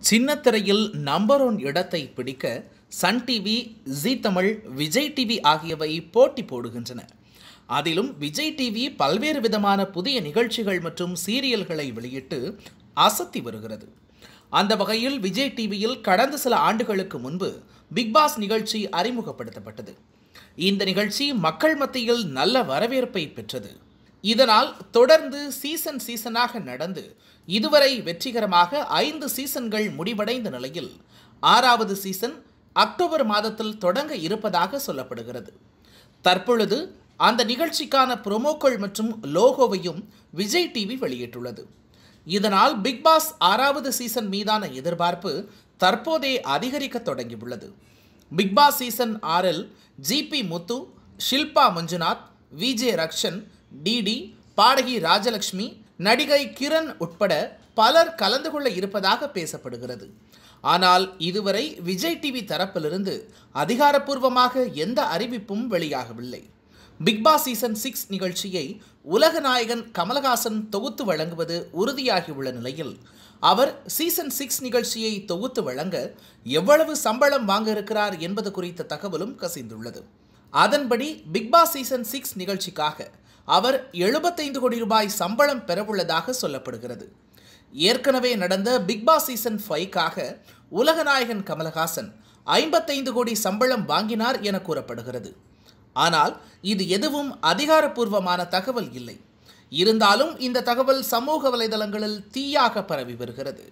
சின்னத்திரையில் number one இடத்தை பிடிக்க Sun TV Zee Tamil Vijay TV ஆகியவை போட்டி போடுகின்றன அதிலும் விஜய் டிவி பல்வேறு விதமான புதிய நிகழ்ச்சிகள் மற்றும் சீரியல்களை வெளியிட்டு அசத்தி வருகிறது அந்த வகையில் விஜய் டிவியில் கடந்த சில ஆண்டுகளுக்கு முன்பு பிக் பாஸ் நிகழ்ச்சி அறிமுகப்படுத்தப்பட்டது இந்த நிகழ்ச்சி மக்கள் மத்தியில் நல்ல வரவேற்பை பெற்றது இதனால் தொடர்ந்து சீசன் சீசனாக நடந்து இதுவரை வெற்றிகரமாக ஐந்து சீசன்கள் முடிவடைந்த நிலையில் ஆறாவது சீசன் அக்டோபர் மாதத்தில் தொடங்க இருப்பதாக சொல்லப்படுகிறது தற்பொழுது அந்த நிகழ்ச்சிக்கான ப்ரோமோக்கள் மற்றும் லோகோவையும் விஜய் டிவி வெளியிட்டுள்ளது இதனால் பிக் பாஸ் ஆறாவது சீசன் மீதான எதிர்பார்ப்பு தற்போதே அதிகரிக்க தொடங்கியுள்ளது பிக் பாஸ் சீசன் ஆறில் GP Muthu Shilpa Manjunath VJ Rakshan DD பாடகி ராஜலக்ஷ்மி நடிகை கிரண் உட்பட பலர் கலந்து கொள்ள இருப்பதாக பேசப்படுகிறது ஆனால் இதுவரை விஜய் டிவி தரப்பிலிருந்து அதிகாரப்பூர்வமாக எந்த அறிவிப்பும் வெளியாகவில்லை பிக் பாஸ் சீசன் சிக்ஸ் நிகழ்ச்சியை உலக நாயகன் கமலஹாசன் தொகுத்து வழங்குவது உறுதியாகியுள்ள நிலையில் அவர் சீசன் சிக்ஸ் நிகழ்ச்சியை தொகுத்து வழங்க எவ்வளவு சம்பளம் வாங்க இருக்கிறார் என்பது குறித்த தகவலும் கசிந்துள்ளது அதன்படி பிக் பாஸ் சீசன் சிக்ஸ் நிகழ்ச்சிக்காக அவர் எழுபத்தைந்து கோடி ரூபாய் சம்பளம் பெறவுள்ளதாக சொல்லப்படுகிறது ஏற்கனவே நடந்த பிக் பாஸ் சீசன் ஃபைவ்க்காக உலகநாயகன் கமலஹாசன் ஐம்பத்தைந்து கோடி சம்பளம் வாங்கினார் என கூறப்படுகிறது ஆனால் இது எதுவும் அதிகாரப்பூர்வமான தகவல் இல்லை இருந்தாலும் இந்த தகவல் சமூக வலைதளங்களில் தீயாக பரவி வருகிறது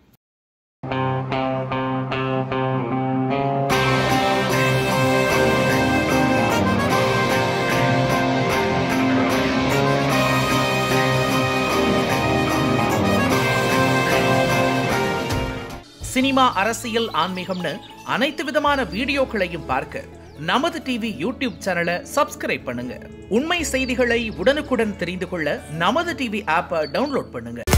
சினிமா அரசியல் ஆன்மீகம்னு அனைத்து விதமான வீடியோக்களையும் பார்க்க நமது டிவி யூடியூப் சேனலை சப்ஸ்கிரைப் பண்ணுங்க உண்மை செய்திகளை உடனுக்குடன் தெரிந்து கொள்ள நமது டிவி ஆப்பை டவுன்லோட் பண்ணுங்க